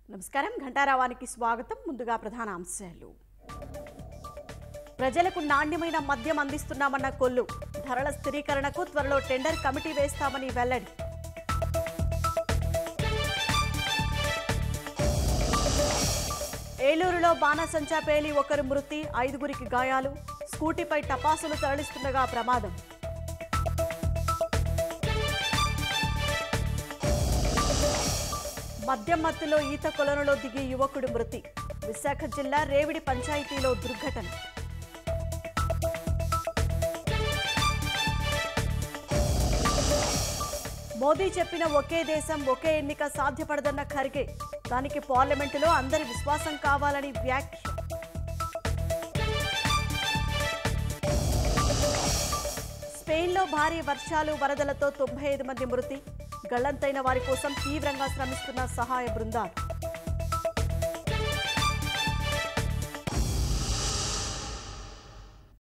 నమస్కారం ఘంటారావానికి స్వాగతం ముందుగా ప్రధాన అంశాలు ప్రజలకు నాణ్యమైన మద్యం అందిస్తున్నామన్న కొల్లు ధరల స్థిరీకరణకు త్వరలో టెండర్ కమిటీ వేస్తామని వెల్లడి ఏలూరులో బాణసంచా పేలి ఒకరు మృతి ఐదుగురికి గాయాలు స్కూటీపై టపాసులు తరలిస్తుండగా ప్రమాదం మద్యం మత్తులో ఈత కొలనులో దిగి యువకుడు మృతి విశాఖ జిల్లా రేవిడి పంచాయతీలో దుర్ఘటన మోదీ చెప్పిన ఒకే దేశం ఒకే ఎన్నిక సాధ్యపడదన్న ఖర్గే దానికి పార్లమెంటులో అందరి విశ్వాసం కావాలని వ్యాఖ్య స్పెయిన్లో భారీ వర్షాలు వరదలతో తొంభై ఐదు మంది మృతి గల్లంతైన వారి కోసం తీవ్రంగా శ్రమిస్తున్న సహాయ బృందాలు